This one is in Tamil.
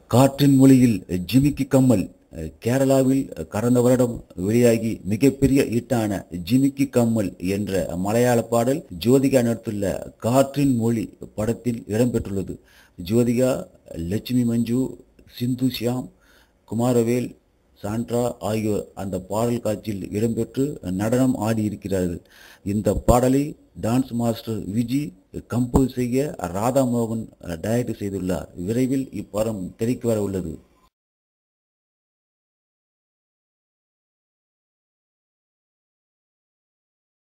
காற்றின் மொழியில் ஜிமிக்கி கம்மல் கேரளாவில் கடந்த வருடம் வெளியாகி மிகப்பெரிய ஹிட்டான ஜிமிக்கி கம்மல் என்ற மலையாள பாடல் ஜோதிகா நடித்துள்ள காற்றின் மொழி படத்தில் இடம்பெற்றுள்ளது ஜோதிகா லட்சுமி மஞ்சு சிந்து ஷியாம் குமாரவேல் சாண்ட்ரா ஆகியோர் அந்த பாடல் காட்சியில் இடம்பெற்று நடனம் ஆடியிருக்கிறார்கள் இந்த பாடலை டான்ஸ் மாஸ்டர் விஜி கம்போஸ் செய்ய ராதா மோகன் டைரக்ட் செய்துள்ளார் விரைவில் இப்படம் திரைக்கு வர உள்ளது